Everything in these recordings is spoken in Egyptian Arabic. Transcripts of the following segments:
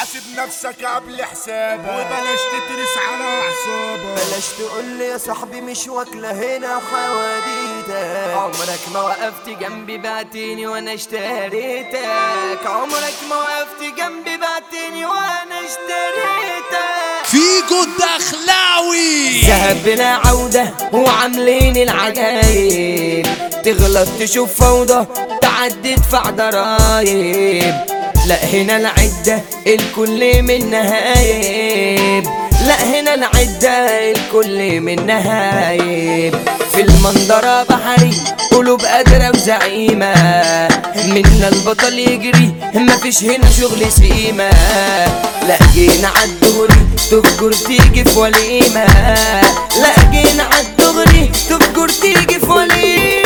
حاسب نفسك قبل حسابك وبلاش تترس على اعصابك بلاش تقول لي يا صاحبي مش واكله هنا حواديتك عمرك ما وقفت جنبي بعتني وانا اشتريتك عمرك ما وقفت جنبي بعتني وانا اشتريتك فيجو الدخلاوي ذهب بلا عودة وعاملين العجايب تغلط تشوف فوضى تعدي تدفع ضرايب لا هنا العدة الكل من نهايب لا هنا العدة الكل من نهايب في المنظرة بحري قلوب قادرة وزعيمة منا البطل يجري مفيش هنا شغل سيمة لا جينا عالدغري تفجر تيجي في وليمة لا جينا عالدغري تفجر تيجي في وليمة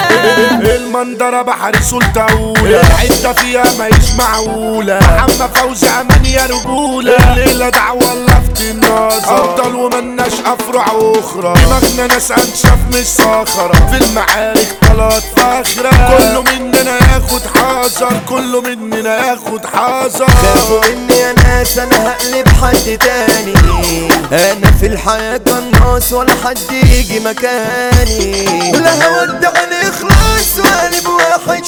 المنظرة بحر سلطة العدة فيها ماهيش معقولة محمد فوزي امان يا رجولة الليلة دعوة لفت النظر افضل ومناش افرع اخرى دماغنا ناس انشف مش صخرة في المعارك طلعت فاخرة كله مننا ياخد حذر كله مننا ياخد حذر خافوا مني يا ناس انا هقلب حد تاني انا في الحياة قناص ولا حد يجي مكاني لا هودع الاخلاص واقلب واحد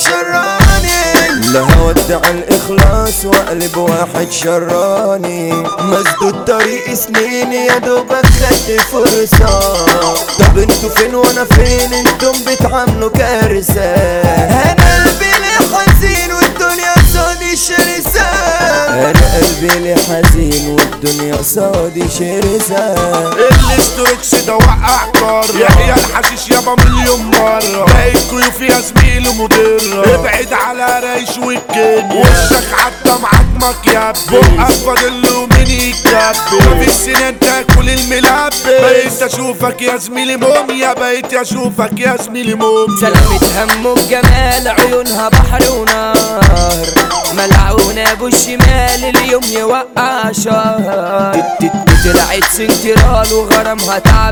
شراني لا هودع الاخلاص واقلب واحد شراني مسدود طريق سنين يا دوبك خدت فرصة طب انتوا فين وانا فين انتم بتعاملوا كارثة انا قلبي ليه حزين والدنيا صادي شرسة انا قلبي ليه حزين والدنيا صادي شرسة الاستروكس ده وقع قارة يحيى الحشيش يابا مليون مرة بقيت كيوف يا زميلي مضرة ابعد على ريش والكينيا وشك عدى معاك يا بقك فاضل له مين يتكبر مفيش سنين تاكل الملبس بقيت اشوفك يا زميلي موميا بقيت اشوفك يا زميلي موميا سلامة هم وجمال عيونها بحر ونار ملعونة ابو الشمال اليوم يوقع شهر دي طلعت سنترال وغرامها تعب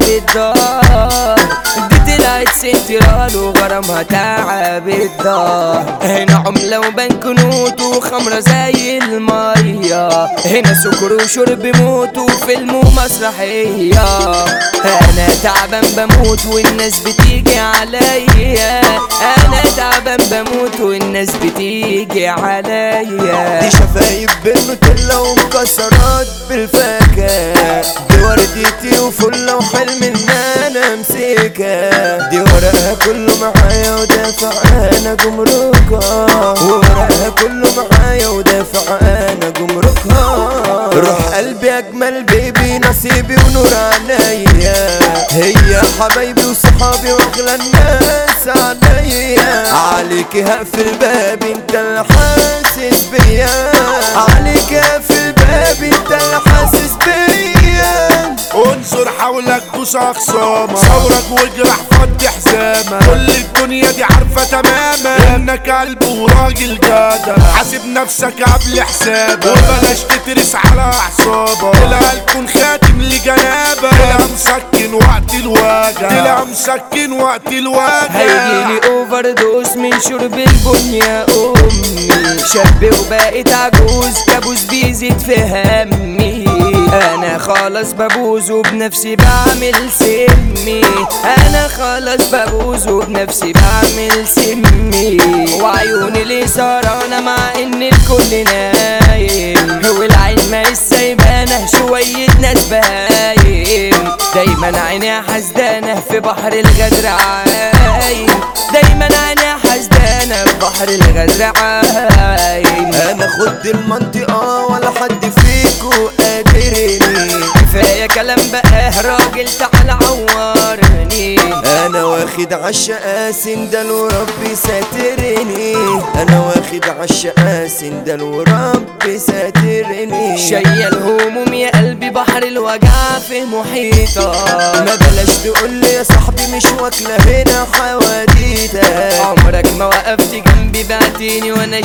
الدار دي طلعت سنترال وغرامها تعب الدار هنا عملة وبنك نوت وخمرة زي المية هنا سكر وشرب موت وفيلم ومسرحية انا تعبان بموت والناس بتيجي عليا انا تعبان بموت والناس بتيجي عليا دي شفايف بالنوتيلا ومكسرات بالفاكهة دي ورديتي وفلة وحلم ان انا امسكها دي ورقها كله معايا ودافع انا جمركها ورقها كله معايا ودافع انا جمركها روح قلبي اجمل بيبي نصيبي ونور عينيا هي حبايبي وصحابي واغلى الناس عليا عليك هقفل بابي انت اللي حاسس بيا عليك هقفل بابي انت اللي حاسس بيا انظر حولك بوس اخصامك ثورك واجرح فضي حزامك كل الدنيا دي عارفه تماما انك قلب وراجل جدع حاسب نفسك قبل حسابك وبلاش تترس على اعصابك تلاقي تكون خاتم لجنابك تلاقي مسكن وقت الوجع تلاقي مسكن وقت الوجع هيجيلي اوفر دوز من شرب البن يا امي شاب وبقيت عجوز كابوس بيزيد في همي انا خلاص ببوظ وبنفسي بعمل سمي انا خلاص ببوظ وبنفسي بعمل سمي وعيوني ليه سهرانة مع ان الكل نايم والعين ما سايبانه شوية ناس بهايم دايما عيني حسدانة في بحر الغدر عايم دايما عيني حسدانة في بحر الغدر عايم انا خد المنطقة ولا حد فيكو قادرني كفاية كلام بقى راجل تعال عورني انا واخد عالشقا سندل وربي ساترني انا واخد عالشقا سندل وربي ساترني شايل هموم يا قلبي بحر الوجع في محيطة ما بلاش تقول لي يا صاحبي مش واكله هنا حواديتك عمرك ما وقفت جنبي بعتني وانا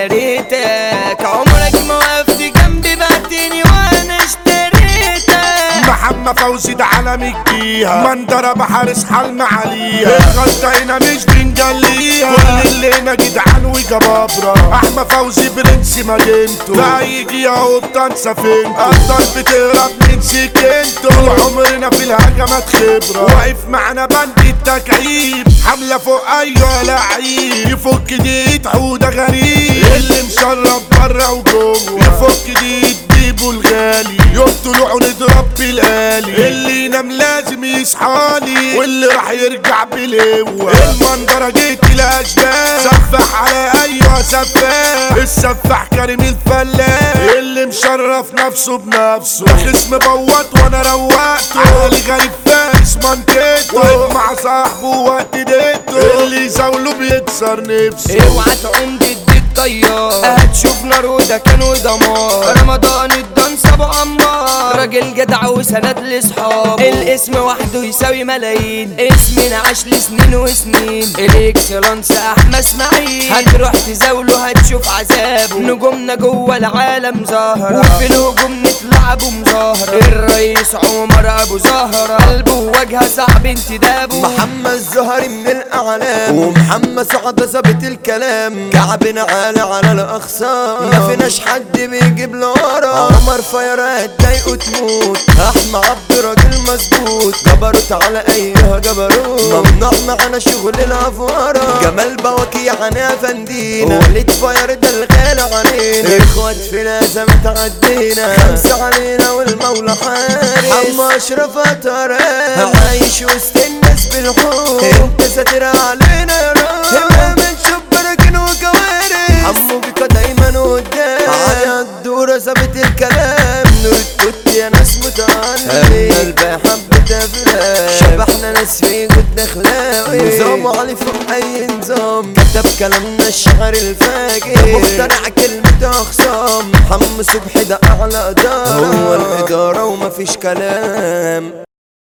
اشتريتك عمرك ما وقفت جنبي بعتني وانا اشتريتك محمد فوزي فوزي ده عالم الجيها مندرة بحارس حلم عليها الغلطة هنا مش بنجليها كل اللي هنا جدعان وجبابرة احمد فوزي برنس مدينته لا يجي اهو بتنسى فين افضل بتهرب من سكنته طول عمرنا في الهجمات خبرة واقف معنا بند التكعيب حملة فوق ايوه لعيب يفك دي حودة غريب اللي مشرب بره وجوه يفك دي تجيبه الغالي يوم طلوعه نضرب بالآلي اللي ينام لازم يصحالي واللي راح يرجع بالهوة المنظرة جيت الاشباه سفح على ايوه سفاح السفاح كريم الفلاح اللي مشرف نفسه بنفسه ده خصم بوت وانا روقته علي غريب فارس منطقته واقف مع صاحبه وقت ديته اللي يزاوله بيكسر نفسه اوعى تعوم ضد الطيار هتشوف نار وده كان ودمار رمضان الدنس ابو عمار راجل جدع وسند لاصحابه الاسم وحده يساوي ملايين اسمنا عاش لسنين وسنين الاكسلانس احمد اسماعيل هتروح تزاوله هتشوف عذابه نجومنا جوه العالم ظاهرة وفي الهجوم نطلع ابو مظاهرة الرئيس عمر ابو زهرة قلبه ووجهه صعب انتدابه محمد زهري من الاعلام ومحمد سعد ثابت الكلام كعبنا عالي على الاخصام ما فيناش حد بيجيب لورا عمر فيرات ضايقه تموت احمد عبد راجل مظبوط جبروت على ايها جبروت ممنوع معانا شغل الافوارة جمال بواكي عنا فندينا وليد فاير ده الغالي علينا اخوات في لازم تعدينا خمسة علينا والمولى حارس حمى اشرف طرف عايش وسط الناس بالحب انت ساتر علينا يا رب امام شبرك وكوارث حمو بك دايما قدام على الدورة ثابت الكلام نور التوت يا ناس متعلم قلبي حبة افلام شبحنا ناس في جد اخلاقي نظام علي فوق اي نظام كتب كلامنا الشعر الفاجر مخترع كلمة اخصام محمد صبحي ده اعلى ادارة هو الادارة ومفيش كلام